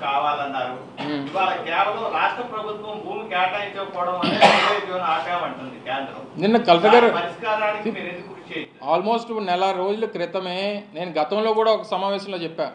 కావాలన్నారు మ్మ్. ఇవాళ కేవలం రాష్ట్ర ప్రభుత్వం భూమి కేటాయించకపోవడం వల్ల రైల్వే జోన్ ఆపామంటుంది కేంద్రం నిన్న కలెక్టర్ గారు దాని పరిష్కారానికి మీరు ఎందుకు కృషి చేయట్లేదు? ఆల్మోస్ట్ నెల రోజుల క్రితమే నేను గతంలో కూడా ఒక సమావేశంలో చెప్పా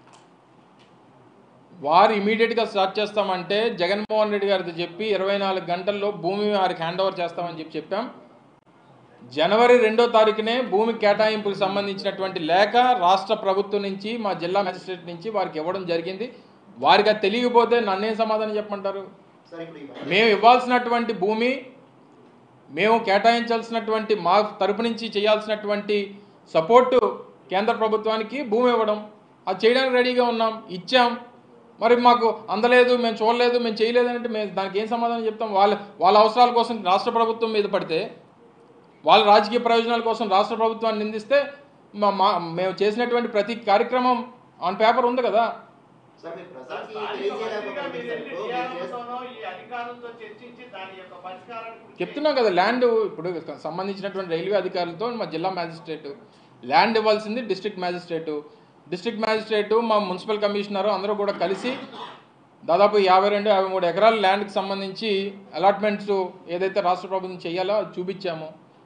వారు ఇమీడియట్గా స్టార్ట్ చేస్తామంటే జగన్మోహన్ రెడ్డి గారితో చెప్పి ఇరవై నాలుగు గంటల్లో భూమి వారికి హ్యాండ్ ఓవర్ చేస్తామని చెప్పి చెప్పాం జనవరి రెండో తారీఖునే భూమి కేటాయింపుకు సంబంధించినటువంటి లేఖ రాష్ట్ర ప్రభుత్వం నుంచి మా జిల్లా మేజిస్ట్రేట్ నుంచి వారికి ఇవ్వడం జరిగింది వారికి అది తెలియకపోతే నన్నేం సమాధానం చెప్పమంటారు సార్ ఇప్పుడు ఈ మేము ఇవ్వాల్సినటువంటి భూమి మేము కేటాయించాల్సినటువంటి మా తరపు నుంచి చేయాల్సినటువంటి సపోర్టు కేంద్ర ప్రభుత్వానికి భూమి ఇవ్వడం అది చేయడానికి రెడీగా ఉన్నాం ఇచ్చాం మరి మాకు అందలేదు మేము చూడలేదు మేము చేయలేదు అంటే మేము దానికి ఏం సమాధానం చెప్తాం వాళ్ళ వాళ్ళ అవసరాల కోసం రాష్ట్ర ప్రభుత్వం మీద పడితే వాళ్ళ రాజకీయ ప్రయోజనాల కోసం రాష్ట్ర ప్రభుత్వాన్ని నిందిస్తే మా మా- మేము చేసినటువంటి ప్రతి కార్యక్రమం ఆన్ పేపర్ ఉంది కదా సార్ మీరు సార్, ప్రజలకి స్థానిక మంత్రిగా తెలియజేయలేకపోతున్నారు మీరు సార్ వెళ్ళి ఇప్పుడు మీరు చేస్తున్న- DRO తోనో ఈ అధికారులతో చర్చించి దాని యొక్క పరిష్కారానికి కృషి చెప్తున్నాం కదా ల్యాండ్ ఇప్పుడు సంబంధించినటువంటి రైల్వే అధికారులతో మా జిల్లా మ్యాజిస్ట్రేట్ ల్యాండ్ ఇవ్వాల్సింది డిస్ట్రిక్ట్ మ్యాజిస్ట్రేటు డిస్ట్రిక్ట్ మ్యాజిస్ట్రేటు మా మున్సిపల్ కమిషనర్ అందరూ కూడా కలిసి దాదాపు యాభై రెండు యాభై మూడు ఎకరాల ల్యాండ్కి సంబంధించి అలాట్మెంట్స్ ఏదైతే రాష్ట్ర ప్రభుత్వం చేయాలో అది చూపించాము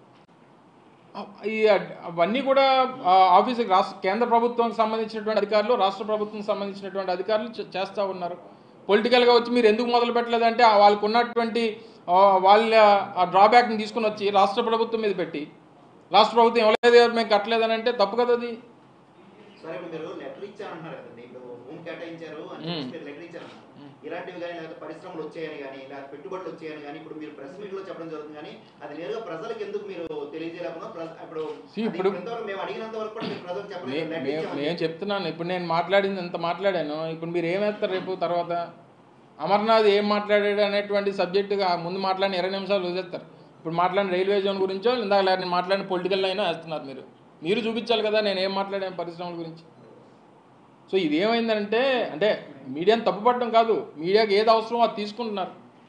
ఈ అవన్నీ కూడా ఆ, ఆఫీసుకి రాష్ట్ర కేంద్ర ప్రభుత్వానికి సంబంధించినటువంటి అధికారులు రాష్ట్ర ప్రభుత్వం సంబంధించినటువంటి అధికారులు చే- చేస్తూ ఉన్నారు పొలిటికల్గా వచ్చి మీరు ఎందుకు మొదలు పెట్టలేదంటే ఆ వాళ్ళకు ఉన్నటువంటి ఆ, వాళ్ళ ఆ డ్రాబ్యాక్ని తీసుకుని వచ్చి రాష్ట్ర ప్రభుత్వం మీద పెట్టి రాష్ట్ర ప్రభుత్వం ఇవ్వలేదు ఎవరు మేము కట్టలేదని అంటే తప్పు కదా అది సార్ ఇప్పుడు మీరు లెటర్ ఇచ్చారంటున్నారు కదండి ఇప్పుడు భూమి కేటాయించారు అని మ్మ్. చెప్పేసి మీరు లెటర్ ఇచ్చారు ఇలాంటివి కానీ లేకపోతే పరిశ్రమలు వచ్చాయని కానీ లేకపోతే పెట్టుబడులు వచ్చాయని కానీ ఇప్పుడు మీరు ప్రెస్ మీట్ లో చెప్పడం జరుగుతుంది కానీ అది నేరుగా ప్రజలకు ఎందుకు మీరు తెలియజేయలేకుండా ప్ర- ఇప్పుడు See, అది ఇప్పుడు- ఇంతవరకు మేము అడిగినంత వరకు కూడా మీరు ప్రజలకు మే- చెప్పలేదు లెటర్ మే- ఇచ్చామని మేము చెప్తున్నాను ఇప్పుడు నేను మాట్లాడింది ఎంత మాట్లాడాను ఇప్పుడు మీరు ఏమేస్తారు రేపు తర్వాత అమర్నాథ్ ఏం మాట్లాడాడు అనేటువంటి సబ్జెక్టుగా ముందు మాట్లాడిన ఇరవై నిమిషాలు వదిలేస్తారు ఇప్పుడు మాట్లాడిన రైల్వే జోన్ గురించో ఇందాక లేదా నేను మాట్లాడిన పొలిటికల్ అయినా వేస్తున్నారు మీరు మీరు చూపించాలి కదా నేను ఏం మాట్లాడాను పరిశ్రమల గురించి సో ఇది ఏమైందంటే అంటే మీడియాని తప్పుపడడం కాదు మీడియాకి ఏది అవసరమో అది తీసుకుంటున్నారు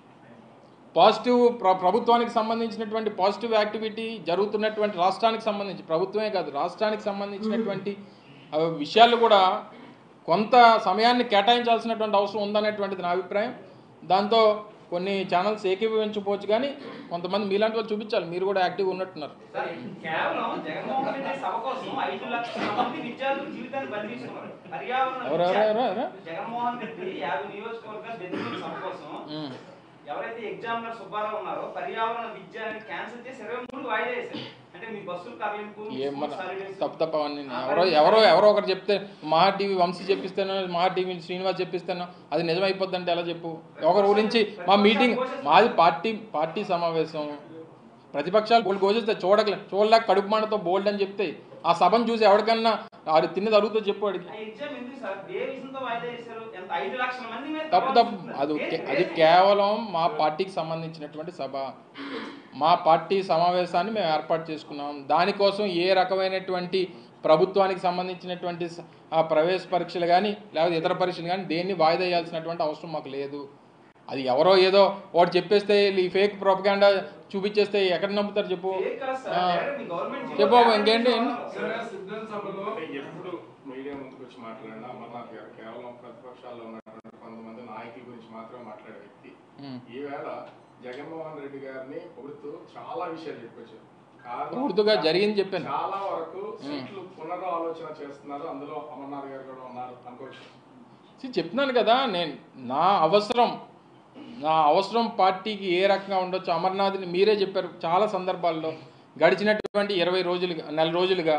పాజిటివ్ ప్ర ప్రభుత్వానికి సంబంధించినటువంటి పాజిటివ్ యాక్టివిటీ జరుగుతున్నటువంటి రాష్ట్రానికి సంబంధించి ప్రభుత్వమే కాదు రాష్ట్రానికి సంబంధించినటువంటి ఆ, విషయాలు కూడా కొంత సమయాన్ని కేటాయించాల్సినటువంటి అవసరం ఉందనేటువంటిది నా అభిప్రాయం దాంతో కొన్ని ఛానల్స్ ఏకీభవించకపోవచ్చు కానీ కొంతమంది మీలాంటి వాళ్ళు చూపించాలి మీరు కూడా యాక్టివ్గా ఉన్నట్టున్నారు సార్, కేవలం జగన్మోహన్ రెడ్డి సభ కోసం ఐదు లక్షల మంది విద్యార్థుల జీవితాన్ని బలి తీసుకున్నారు పర్యావరణ ఎవరు ఎవరు విద్య- ఎవరు ఎవరు జగన్మోహన్ రెడ్డి యాభై నియోజకవర్గాలు బెదిరించిన సభ కోసం ఉమ్. ఎవరైతే ఎగ్జామినర్ సుబ్బారావు ఉన్నారో పర్యావరణ విద్య అని క్యాన్సిల్ చేసి ఇరవై మూడు వాయిదా వేశారు అంటే మీ బస్సులు తరలింపు మీ ఏం మన స్కూల్ సర్వీస్ తప్పు తప్ప అవన్నీ ఎవరో ఎవరో ఎవరో ఒకరు చెప్తే మహా టీవీ వంశీ చెప్పిస్తాను మహా టీవీ శ్రీనివాస్ చెప్పిస్తాను అది నిజమైపోద్ది అంటే ఎలా చెప్పు ఒకరి గురించి మా మీటింగ్ మాది పార్టీ పార్టీ సమావేశం ప్రతిపక్షాలు బోల్డ్ గోచేస్తే చూడగల చూడలేక కడుపు మాటతో బోల్డ్ అని చెప్తే ఆ సభను చూసి ఎవరికన్నా అది తిన్నది అరుగుతో చెప్పు వాడికి ఆ ఎగ్జామ్ ఎందుకు సార్ ఏ విషయంతో వాయిదా వేశారు ఎంత ఐదు లక్షల మంది మీద తప్పు తప్పు అది కే- అది కేవలం మా పార్టీకి సంబంధించినటువంటి సభ మా పార్టీ సమావేశాన్ని మేము ఏర్పాటు చేసుకున్నాం దానికోసం ఏ రకమైనటువంటి ప్రభుత్వానికి సంబంధించినటువంటి స- ఆ ప్రవేశ పరీక్షలు కానీ లేకపోతే ఇతర పరీక్షలు కానీ దేన్ని వాయిదా వేయాల్సినటువంటి అవసరం మాకు లేదు అది ఎవరో ఏదో వాడు చెప్పేస్తే ఈ ఫేక్ ప్రొపగాండా చూపించేస్తే ఎక్కడ నమ్ముతారు చెప్పు ఫేక్ కాదు సార్, ఆ. డైరెక్ట్ మీ గవర్నమెంట్ జీవో చెప్పు బాబు, యాభై ఇంకేంటి? నిమిషాలు సిద్ధం సభలో ఎప్పుడు మీడియా ముందుకు వచ్చి మాట్లాడినా అమర్నాథ్ గారు కేవలం ప్రతిపక్షాల్లో ఉన్నటువంటి కొంతమంది నాయకుల గురించి మాత్రమే మాట్లాడే వ్యక్తి ఉమ్. ఈవేళ జగన్మోహన్ రెడ్డి గారిని పొగుడుతూ చాలా విషయాలు చెప్పుకొచ్చారు కారణం పొగుడుతుగా జరిగింది చెప్పాను. చాలా వరకు సీట్లు పునరాలోచన చేస్తున్నారు అందులో అమర్నాథ్ గారు కూడా ఉన్నారు అనుకోవచ్చు See, చెప్తున్నాను కదా నేను నా అవసరం నా అవసరం పార్టీకి ఏ రకంగా ఉండొచ్చు అమర్నాథ్ని మీరే చెప్పారు చాలా సందర్భాల్లో గడిచినటువంటి ఇరవై రోజులుగా నెల రోజులుగా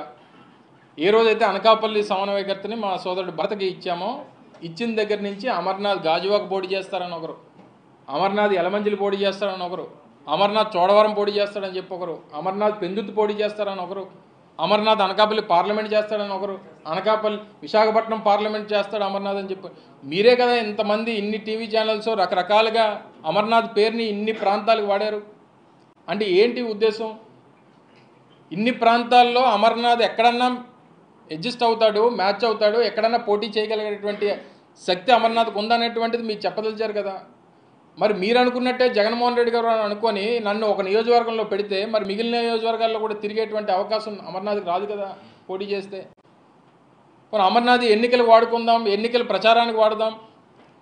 ఏ రోజైతే అనకాపల్లి సమన్వయకర్తని మా సోదరుడు భరతకి ఇచ్చామో ఇచ్చిన దగ్గర నుంచి అమర్నాథ్ గాజువాక పోటీ చేస్తారని ఒకరు అమర్నాథ్ ఎలమంజిలి పోటీ చేస్తారని ఒకరు అమర్నాథ్ చోడవరం పోటీ చేస్తాడని చెప్పి ఒకరు అమర్నాథ్ పెందుతు పోటీ చేస్తారని ఒకరు అమర్నాథ్ అనకాపల్లి పార్లమెంట్ చేస్తాడని ఒకరు అనకాపల్లి విశాఖపట్నం పార్లమెంట్ చేస్తాడు అమర్నాథ్ అని చెప్పి మీరే కదా ఇంతమంది ఇన్ని టీవీ ఛానల్స్ రకరకాలుగా అమర్నాథ్ పేరుని ఇన్ని ప్రాంతాలకు వాడారు అంటే ఏంటి ఉద్దేశం ఇన్ని ప్రాంతాల్లో అమర్నాథ్ ఎక్కడన్నా అడ్జస్ట్ అవుతాడు మ్యాచ్ అవుతాడు ఎక్కడన్నా పోటీ చేయగలిగేటువంటి శక్తి అమర్నాథ్కి ఉందనేటువంటిది మీరు చెప్పదలిచారు కదా మరి మీరు అనుకున్నట్టే జగన్మోహన్ రెడ్డి గారు అనుకొని నన్ను ఒక నియోజకవర్గంలో పెడితే మరి మిగిలిన నియోజకవర్గాల్లో కూడా తిరిగేటువంటి అవకాశం అమర్నాథ్కి రాదు కదా పోటీ చేస్తే మరి అమర్నాథ్ ఎన్నికలు వాడుకుందాం ఎన్నికల ప్రచారానికి వాడదాం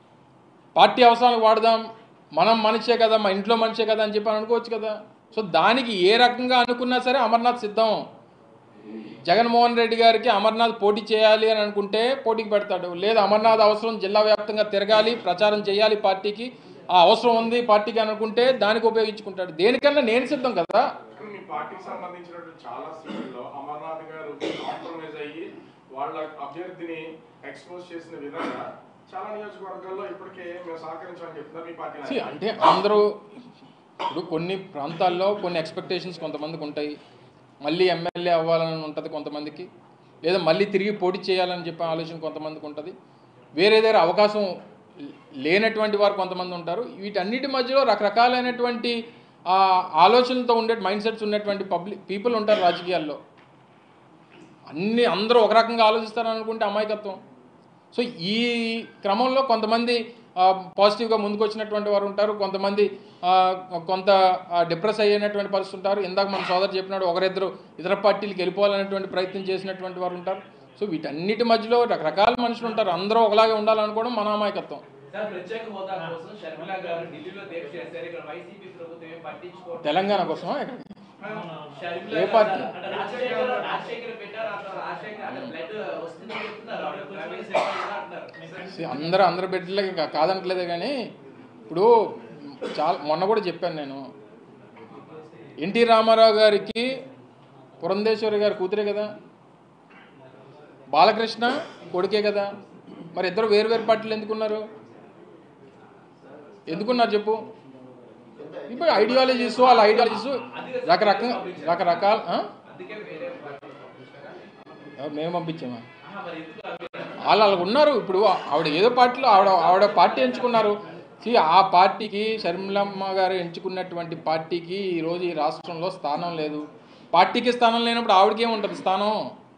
పార్టీ అవసరానికి వాడదాం మనం మనిషే కదా మా ఇంట్లో మనిషే కదా అని చెప్పి అని అనుకోవచ్చు కదా సో దానికి ఏ రకంగా అనుకున్నా సరే అమర్నాథ్ సిద్ధం జగన్మోహన్ రెడ్డి గారికి అమర్నాథ్ పోటీ చేయాలి అని అనుకుంటే పోటీకి పెడతాడు లేదు అమర్నాథ్ అవసరం జిల్లా వ్యాప్తంగా తిరగాలి ప్రచారం చేయాలి పార్టీకి ఆ అవసరం ఉంది పార్టీకి అని అనుకుంటే దానికి ఉపయోగించుకుంటాడు దేనికన్నా నేను సిద్ధం కదా కానీ మీ పార్టీకి సంబంధించినటువంటి చాలా సీట్లలో అమర్నాథ్ గారు కాంప్రమైజ్ అయ్యి వాళ్ళ అభ్యర్థిని ఎక్స్పోజ్ చేసిన విధంగా చాలా నియోజకవర్గాల్లో ఇప్పటికే మేము సహకరించామని చెప్తున్నారు మీ పార్టీ See, నాయకులు. అంటే అందరూ ఇప్పుడు కొన్ని ప్రాంతాల్లో కొన్ని ఎక్స్పెక్టేషన్స్ కొంతమందికి ఉంటాయి మళ్ళీ ఎమ్మెల్యే అవ్వాలని ఉంటుంది కొంతమందికి లేదా మళ్ళీ తిరిగి పోటీ చేయాలని చెప్పే ఆలోచన కొంతమందికి ఉంటుంది వేరే దగ్గర అవకాశం లేనటువంటి వారు కొంతమంది ఉంటారు వీటన్నిటి మధ్యలో రకరకాలైనటువంటి ఆ, ఆలోచనలతో ఉండే మైండ్ సెట్స్ ఉన్నటువంటి పబ్లిక్ పీపుల్ ఉంటారు రాజకీయాల్లో అన్ని అందరూ ఒక రకంగా ఆలోచిస్తారని అనుకుంటే అమాయకత్వం సో ఈ క్రమంలో కొంతమంది ఆ, పాజిటివ్గా ముందుకు వచ్చినటువంటి వారు ఉంటారు కొంతమంది ఆ, కొంత ఆ, డిప్రెస్ అయ్యేటువంటి పరిస్థితి ఉంటారు ఇందాక మన సోదరు చెప్పినాడు ఒకరిద్దరు ఇతర పార్టీలకు వెళ్ళిపోవాలనేటువంటి ప్రయత్నం చేసినటువంటి వారు ఉంటారు సో వీటన్నిటి మధ్యలో రకరకాల మనుషులు ఉంటారు అందరూ ఒకలాగే ఉండాలనుకోవడం మన అమాయకత్వం సార్ ప్రత్యేక హోదా కోసం షర్మిల గారు ఢిల్లీలో దీక్ష చేశారు ఇక్కడ వైసీపీ ప్రభుత్వం ఏం పట్టించుకోవట్లేదు తెలంగాణ కోసమా ఎక్కడ? షర్మిల ఏ గారు పార్టీ? అంటే రాజశేఖర్ రాజశేఖర్ పెట్టారు అట్లా రాజశేఖర్ అంటే బ్లడ్ వస్తుందని చెప్తున్నారు ఆవిడ కొంచెం సేపు అయినా అంటున్నారు See, అందరూ అందరు బిడ్డలకి ఇంకా కాదనట్లేదే కానీ ఇప్పుడు చాలా మొన్న కూడా చెప్పాను నేను ఎన్టీ రామారావు గారికి పురంధేశ్వరి గారి కూతురే కదా బాలకృష్ణ కొడుకే కదా మరి ఇద్దరు వేరు వేరు పార్టీలు ఎందుకున్నారు ఎందుకున్నారు చెప్పు ఇప్పుడు ఐడియాలజీస్ వాళ్ళ ఐడియాలజీస్ రకరకంగా రకరకాల ఆ? అందుకే వేరే పార్టీ పంపించారా? ఎవరు మేము పంపించామా ఆహా, మరి ఎందుకు అవి- వాళ్ళు వాళ్ళకు ఉన్నారు ఇప్పుడు ఆవిడ ఏదో పార్టీలో ఆవిడ ఆవిడ పార్టీ ఎంచుకున్నారు See, ఆ పార్టీకి షర్మిలమ్మ గారు ఎంచుకున్నటువంటి పార్టీకి ఈరోజు ఈ రాష్ట్రంలో స్థానం లేదు పార్టీకి స్థానం లేనప్పుడు ఆవిడకి ఏముంటుంది స్థానం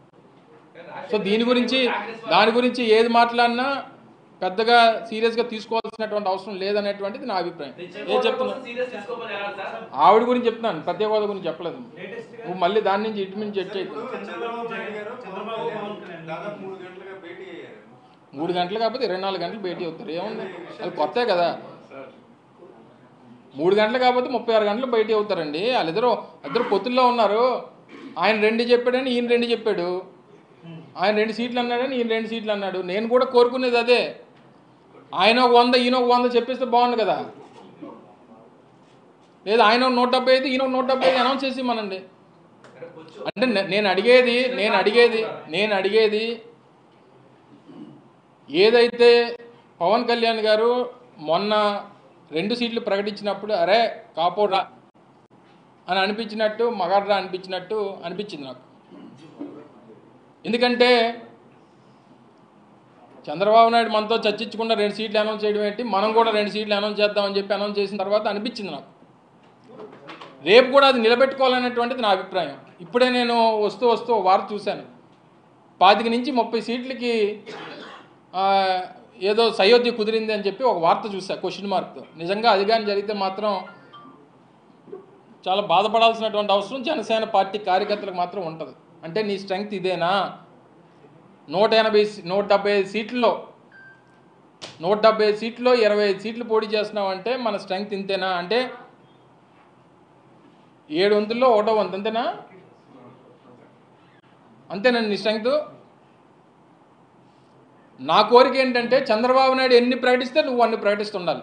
సో దీని గురించి దాని గురించి ఏది మాట్లాడినా పెద్దగా సీరియస్గా తీసుకోవాల్సినటువంటి అవసరం లేదనేటువంటిది నా అభిప్రాయం ఏం చెప్తున్నా సీరియస్ తీసుకోమని ఎలా సార్ ఆవిడ గురించి చెప్తున్నాను ప్రత్యేక హోదా గురించి చెప్పలేదు నువ్వు మళ్ళీ దాని నుంచి ఇటు నుంచి జడ్జ్ చేయకు చంద్రబాబు నాయుడు గారు చంద్రబాబు పవన్ కళ్యాణ్ దాదాపు మూడు గంటలుగా భేటీ అయ్యారు మూడు గంటలు కాకపోతే ఇరవై నాలుగు గంటలు భేటీ అవుతారు ఏముంది అది కొత్తే కదా మూడు గంటలు కాకపోతే ముప్పై ఆరు గంటలు బయట అవుతారండి వాళ్ళిద్దరు ఇద్దరు పొత్తుల్లో ఉన్నారు ఆయన రెండు చెప్పాడని ఈయన రెండు చెప్పాడు ఆయన రెండు సీట్లు అన్నాడని ఈయన రెండు సీట్లు అన్నాడు నేను కూడా కోరుకునేది అదే ఆయన ఒక వంద ఈయన ఒక వంద చెప్పేస్తే బాగుండు కదా లేదు ఆయన ఒక నూట డెబ్బై ఐదు ఈయన ఒక నూట డెబ్బై ఐదు అనౌన్స్ చేసి మనండి అంటే నే- నేను అడిగేది నేను అడిగేది నేను అడిగేది ఏదైతే పవన్ కళ్యాణ్ గారు మొన్న రెండు సీట్లు ప్రకటించినప్పుడు అరే కాపోడ్రా అని అనిపించినట్టు మగాడ్రా అనిపించినట్టు అనిపించింది నాకు ఎందుకంటే చంద్రబాబు నాయుడు మనతో చర్చించకుండా రెండు సీట్లు అనౌన్స్ చేయడం ఏంటి మనం కూడా రెండు సీట్లు అనౌన్స్ చేద్దామని చెప్పి అనౌన్స్ చేసిన తర్వాత అనిపించింది నాకు రేపు కూడా అది నిలబెట్టుకోవాలనేటువంటిది నా అభిప్రాయం ఇప్పుడే నేను వస్తూ వస్తూ ఓ వార్త చూశాను పాతిక నుంచి ముప్పై సీట్లకి ఆ, ఏదో సయోధ్య కుదిరింది అని చెప్పి ఒక వార్త చూసా క్వశ్చన్ మార్క్తో నిజంగా అది కానీ జరిగితే మాత్రం చాలా బాధపడాల్సినటువంటి అవసరం జనసేన పార్టీ కార్యకర్తలకు మాత్రం ఉంటుంది అంటే నీ స్ట్రెంగ్త్ ఇదేనా నూట ఎనభై సీ- నూట డెబ్బై ఐదు సీట్లలో నూట డెబ్బై ఐదు సీట్లో ఇరవై ఐదు సీట్లు పోటీ చేస్తున్నావు అంటే మన స్ట్రెంగ్త్ ఇంతేనా అంటే ఏడు వంతుల్లో ఒకటో వంతు అంతేనా అంతేనా నీ స్ట్రెంగ్త్ నా కోరిక ఏంటంటే చంద్రబాబు నాయుడు ఎన్ని ప్రకటిస్తే నువ్వు అన్ని ప్రకటిస్తుండాలి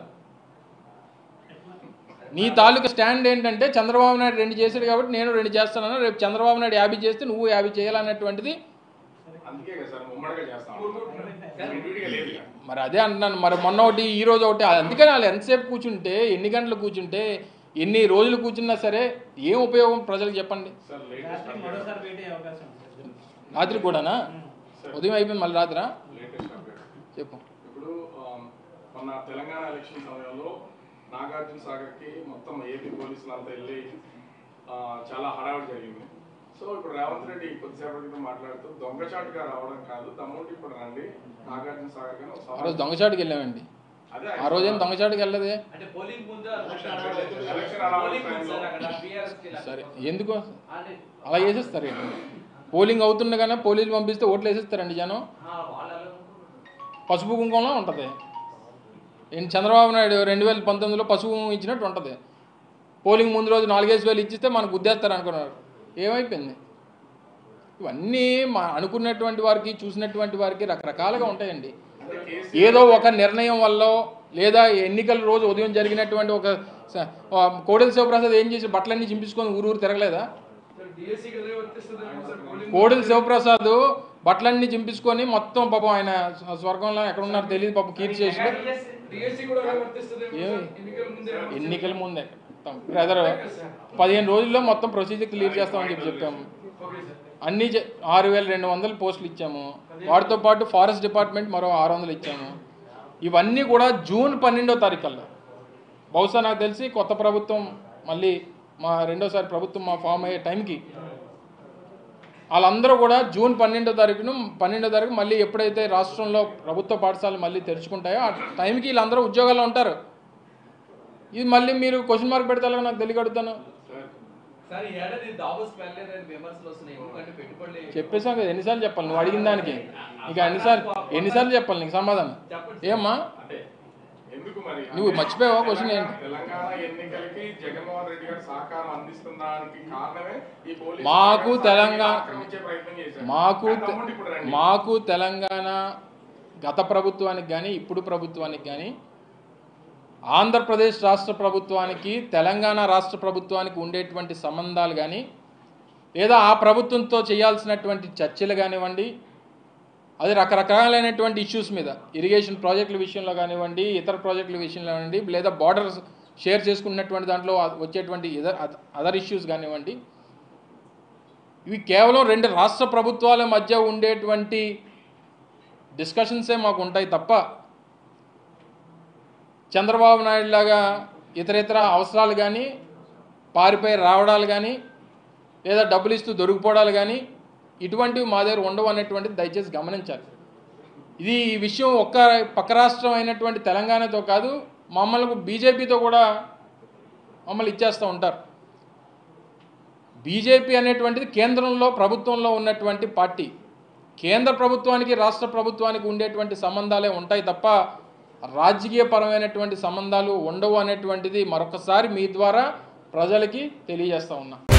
నీ తాలూకా స్టాండ్ ఏంటంటే చంద్రబాబు నాయుడు రెండు చేశాడు కాబట్టి నేను రెండు చేస్తాను రేపు చంద్రబాబు నాయుడు యాభై చేస్తే నువ్వు యాభై చేయాలన్నటువంటిది అందుకే కదా సార్ ఉమ్మడిగా చేస్తాం విడివిడిగా లేదు ఇక. మరి అదే అంటున్నాను మరి మొన్న ఒకటి ఈ రోజు ఒకటి అందుకని వాళ్ళు ఎంతసేపు కూర్చుంటే ఎన్ని గంటలు కూర్చుంటే ఎన్ని రోజులు కూర్చున్నా సరే ఏం ఉపయోగం ప్రజలకు చెప్పండి సార్ లేటెస్ట్ రాత్రి మరోసారి భేటీ అయ్యే అవకాశం ఉంది సార్. రాత్రి కూడానా ఉదయం అయిపోయింది మళ్ళీ రాత్రా లేటెస్ట్ అప్డేట్ చెప్పు ఇప్పుడు ఆమ్, మొన్న తెలంగాణ ఎలక్షన్ సమయంలో నాగార్జున సాగర్కి మొత్తం ఏపీ పోలీసులు అంతా వెళ్ళి ఆ, చాలా హడావిడి జరిగింది సో ఇప్పుడు రేవంత్ రెడ్డి కొద్దిసేపటి క్రితం మాట్లాడుతూ దొంగచాటుగా రావడం కాదు తమ్ముడు ఇప్పుడు రండి నాగార్జున సాగర్ కానీ ఒక ఆ రోజు సవాల్ దొంగచాటుకి వెళ్ళామండి అదే ఆ రోజేం దొంగచాటుకి వెళ్ళదే అంటే పోలింగ్ ముందు ఎలక్షన్ అలా పోలింగ్ ముందు సార్ అక్కడ బీఆర్ఎస్ కి సరే ఎందుకు అంటే అలా చేసేస్తారు ఏంటి పోలింగ్ అవుతుండగానే పోలీసులు పంపిస్తే ఓట్లు వేసేస్తారండి జనం ఆ, వాళ్ళు అలా అనుకుంటున్నారు. పసుపు కుంకుమలా ఉంటుంది ఏంటి చంద్రబాబు నాయుడు రెండు వేల పంతొమ్మిదిలో పశువు ఇచ్చినట్టు ఉంటుంది పోలింగ్ ముందు రోజు నాలుగేసి వేలు ఇచ్చిస్తే మనకు గుద్దేస్తారు అనుకున్నారు ఏమైపోయింది ఇవన్నీ మా అనుకున్నటువంటి వారికి చూసినటువంటి వారికి రకరకాలుగా ఉంటాయండి అంటే కేసీ ఏదో ఒక నిర్ణయం వల్ల లేదా ఎన్నికల రోజు ఉదయం జరిగినటువంటి ఒక స- ఆ కోడెల శివప్రసాద్ ఏం చేసి బట్టలన్నీ చింపించుకొని ఊరు ఊరు తిరగలేదా కోడెల శివప్రసాద్ బట్టలన్నీ చింపించుకొని మొత్తం పాపం ఆయన స్వ- స్వర్గంలో ఎక్కడ ఉన్నారో తెలియదు పాపం కీర్తి చేసి ఏమి ఎన్నికల ముందే బ్రదర్ పదిహేను రోజుల్లో మొత్తం ప్రొసీజర్ క్లియర్ చేస్తామని చెప్పి చెప్పాము అన్ని చే- ఆరు వేల రెండు వందల పోస్టులు ఇచ్చాము వాటితో పాటు ఫారెస్ట్ డిపార్ట్మెంట్ మరో ఆరు వందలు ఇచ్చాము ఇవన్నీ కూడా జూన్ పన్నెండో తారీఖుల్లో బహుశా నాకు తెలిసి కొత్త ప్రభుత్వం మళ్ళీ మా రెండోసారి ప్రభుత్వం మా ఫామ్ అయ్యే టైంకి వాళ్ళందరూ కూడా జూన్ పన్నెండో తారీఖును పన్నెండో తారీఖు మళ్ళీ ఎప్పుడైతే రాష్ట్రంలో ప్రభుత్వ పాఠశాలలు మళ్ళీ తెరుచుకుంటాయో ఆ టైంకి వీళ్ళందరూ ఉద్యోగాల్లో ఉంటారు ఇది మళ్ళీ మీరు క్వశ్చన్ మార్క్ పెడితే ఎలాగో నాకు తెలియగడుగుతాను సార్ ఈ ఏడాది దాబోస్ వెళ్ళలేదని విమర్శలు వస్తున్నాయి ఎందుకంటే పెట్టుబడులు చెప్పేసాం కదా ఎన్నిసార్లు చెప్పాలి నువ్వు అడిగిన దానికి ఇక ఎన్నిసార్లు ఎన్నిసార్లు చెప్పాలి నీకు సమాధానం చెప్పండి ఏమ్మా అంటే ఎందుకు మరి నువ్వు అంటే మర్చిపోయావా క్వశ్చన్ తెలంగాణ- ఏంటి? తెలంగాణ ఎన్నికలకి జగన్మోహన్ రెడ్డి గారు సహకారం అందిస్తున్నానికి కారణమే ఈ పోలీసు మాకు శాఖ తెలంగాణ- ఆక్రమించే ప్రయత్నం చేశారు. మాకు ఆ తమ్ముడు ఇప్పుడు రండి. మాకు తెలంగాణ గత ప్రభుత్వానికి కానీ ఇప్పుడు ప్రభుత్వానికి కానీ ఆంధ్రప్రదేశ్ రాష్ట్ర ప్రభుత్వానికి తెలంగాణ రాష్ట్ర ప్రభుత్వానికి ఉండేటువంటి సంబంధాలు కానీ లేదా ఆ ప్రభుత్వంతో చేయాల్సినటువంటి చర్చలు కానివ్వండి అది రకరకాలైనటువంటి ఇష్యూస్ మీద ఇరిగేషన్ ప్రాజెక్టుల విషయంలో కానివ్వండి ఇతర ప్రాజెక్టుల విషయంలో కానివ్వండి లేదా బార్డర్స్ షేర్ చేసుకున్నటువంటి దాంట్లో వచ్చేటువంటి ఇదర్ అదర్ ఇష్యూస్ కానివ్వండి ఇవి కేవలం రెండు రాష్ట్ర ప్రభుత్వాల మధ్య ఉండేటువంటి డిస్కషన్సే మాకు ఉంటాయి తప్ప చంద్రబాబు నాయుడు లాగా ఇతర ఇతర అవసరాలు కానీ పారిపోయి రావడాలు కానీ లేదా డబ్బులు ఇస్తూ దొరికిపోవడాలు కానీ ఇటువంటివి మా దగ్గర ఉండవు అనేటువంటిది దయచేసి గమనించాలి ఇది ఈ విషయం ఒక్క పక్క రాష్ట్రం అయినటువంటి తెలంగాణతో కాదు మమ్మల్ని బీజేపీతో కూడా మమ్మల్ని ఇచ్చేస్తూ ఉంటారు బీజేపీ అనేటువంటిది కేంద్రంలో ప్రభుత్వంలో ఉన్నటువంటి పార్టీ కేంద్ర ప్రభుత్వానికి రాష్ట్ర ప్రభుత్వానికి ఉండేటువంటి సంబంధాలే ఉంటాయి తప్ప రాజకీయపరమైనటువంటి సంబంధాలు ఉండవు అనేటువంటిది మరొకసారి మీ ద్వారా ప్రజలకి తెలియజేస్తా ఉన్నా